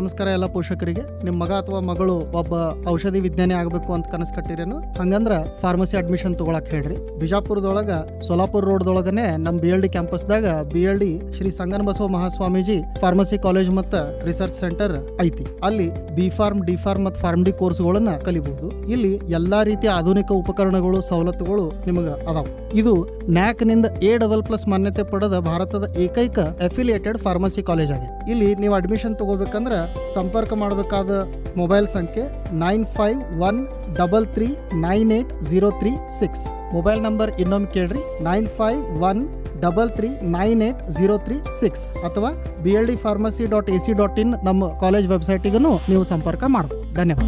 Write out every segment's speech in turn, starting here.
ನಮಸ್ಕಾರ ಎಲ್ಲ ಪೋಷಕರಿಗೆ ನಿಮ್ಮ ಮಗ ಅಥವಾ ಮಗಳು ಒಬ್ಬ ಔಷಧಿ ವಿಜ್ಞಾನಿ ಆಗಬೇಕು ಅಂತ ಕನಸು ಕಟ್ಟಿರೇನು ಹಂಗಂದ್ರ ಫಾರ್ಮಸಿ ಅಡ್ಮಿಷನ್ ತಗೊಳಕ್ ಹೇಳ್ರಿ ಬಿಜಾಪುರದೊಳಗ ಸೋಲಾಪುರ ರೋಡ್ದೊಳಗನೆ ನಮ್ಮ ಬಿ ಎಲ್ ಡಿ ಕ್ಯಾಂಪಸ್ದಾಗ B L D Shri Sangana Basava Mahaswamiji pharmacy college ಮತ್ತು ರಿಸರ್ಚ್ ಸೆಂಟರ್ ಐತಿ ಅಲ್ಲಿ ಬಿ ಫಾರ್ಮ್ ಡಿ ಫಾರ್ಮ್ ಮತ್ತು ಫಾರ್ಮ್ ಡಿ ಕೋರ್ಸ್ಗಳನ್ನ ಕಲಿಬಹುದು ಇಲ್ಲಿ ಎಲ್ಲಾ ರೀತಿಯ ಆಧುನಿಕ ಉಪಕರಣಗಳು ಸವಲತ್ತುಗಳು ನಿಮಗೆ ಅದಾವ ಇದು ನ್ಯಾಕ್ ನಿಂದ ಎ ಡಬಲ್ ಪ್ಲಸ್ ಮಾನ್ಯತೆ ಪಡೆದ ಭಾರತದ ಏಕೈಕ ಅಫಿಲಿಯೇಟೆಡ್ ಫಾರ್ಮಸಿ ಕಾಲೇಜ್ ಆಗಿದೆ ಇಲ್ಲಿ ನೀವು ಅಡ್ಮಿಷನ್ ತಗೋಬೇಕಂದ್ರೆ ಸಂಪರ್ಕ ಮಾಡಬೇಕಾದ ಮೊಬೈಲ್ ಸಂಖ್ಯೆ nine five one double three nine eight zero three six mobile number ಇನ್ನೊಮ್ಮೆ ಕೇಳ್ರಿ nine five one double three nine eight zero three six ಅಥವಾ B L D pharmacy dot A C dot in ನಮ್ಮ college ವೆಬ್ಸೈಟಿಗೂ ನೀವು ಸಂಪರ್ಕ ಮಾಡಬಹುದು ಧನ್ಯವಾದ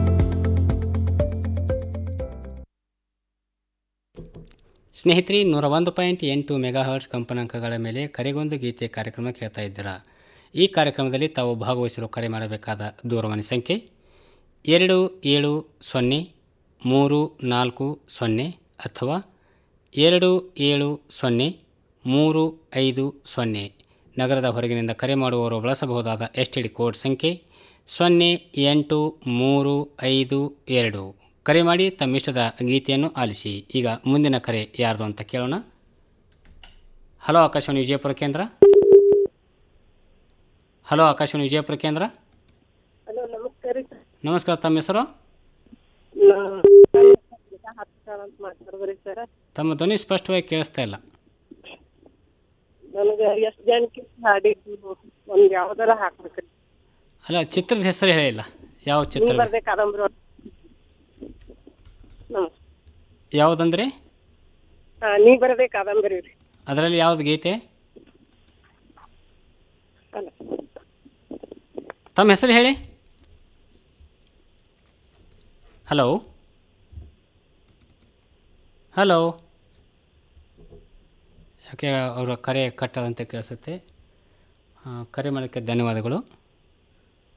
ಸ್ನೇಹಿತರೆ ನೂರ ಒಂದು ಪಾಯಿಂಟ್ ಎಂಟು ಮೆಗಾ ಹರ್ಟ್ಸ್ ಕಂಪನಾಂಕಗಳ ಮೇಲೆ ಕರೆಗೊಂದು ಗೀತೆ ಕಾರ್ಯಕ್ರಮ ಕೇಳ್ತಾ ಇದ್ದೀರಾ ಈ ಕಾರ್ಯಕ್ರಮದಲ್ಲಿ ತಾವು ಭಾಗವಹಿಸಲು ಕರೆ ಮಾಡಬೇಕಾದ ದೂರವಾಣಿ ಸಂಖ್ಯೆ ಎರಡು ಏಳು ಸೊನ್ನೆ ಮೂರು ನಾಲ್ಕು ಸೊನ್ನೆ ಅಥವಾ ಎರಡು ಏಳು ಸೊನ್ನೆ ಮೂರು ಐದು ಸೊನ್ನೆ ನಗರದ ಹೊರಗಿನಿಂದ ಕರೆ ಮಾಡುವವರು ಬಳಸಬಹುದಾದ ಎಸ್ ಟಿ ಡಿ ಕೋಡ್ ಸಂಖ್ಯೆ ಸೊನ್ನೆ ಎಂಟು ಮೂರು ಐದು ಎರಡು ಕರೆ ಮಾಡಿ ತಮ್ಮಿಷ್ಟದ ಗೀತೆಯನ್ನು ಆಲಿಸಿ ಈಗ ಮುಂದಿನ ಕರೆ ಯಾರ್ದು ಅಂತ ಕೇಳೋಣ ಹಲೋ ಆಕಾಶವಾಣಿ ವಿಜಯಪುರ ಕೇಂದ್ರ ಹಲೋ ಆಕಾಶವಾಣಿ ವಿಜಯಪುರ ಕೇಂದ್ರ ಹಲೋ ನಮಸ್ಕಾರ ರೀ ನಮಸ್ಕಾರ ತಮ್ಮ ಹೆಸರು ಅಂತ ಮಾತಾಡ್ಬರಿ ಸರ್ ತಮ್ಮ ಧ್ವನಿ ಸ್ಪಷ್ಟವಾಗಿ ಕೇಳಿಸ್ತಾ ಇಲ್ಲ ನನಗೆ ಎಷ್ಟು ಜನಕ್ಕೆ ಹಾಡಿದ್ದು ಒಂದು ಯಾವ್ದಾರ ಹಾಕ್ಬೇಕ್ರಿ ಅಲ್ಲ ಚಿತ್ರದ ಹೆಸರು ಹೇಳಿಲ್ಲ ಯಾವ ನೀ ಚಿತ್ರ ಬರ್ದೆ ಕಾದಂಬರಿ ಒಳಗ್. ನಮಸ್ತೆ ಯಾವುದಂದ್ರೆ ಹಾ ನೀ ಬರದೆ ಕಾದಂಬರಿ ರೀ ಅದರಲ್ಲಿ ಯಾವ್ದು ಗೀತೆ ಅಲ್ಲ ತಮ್ಮ ಹೆಸರು ಹೇಳಿ ಹಲೋ ಹಲೋ ಯಾಕೆ ಅವರ ಕರೆ ಕಟ್ಟದಂತೆ ಕೇಳಿಸುತ್ತೆ ಆ, ಕರೆ ಮಾಡೋಕ್ಕೆ ಧನ್ಯವಾದಗಳು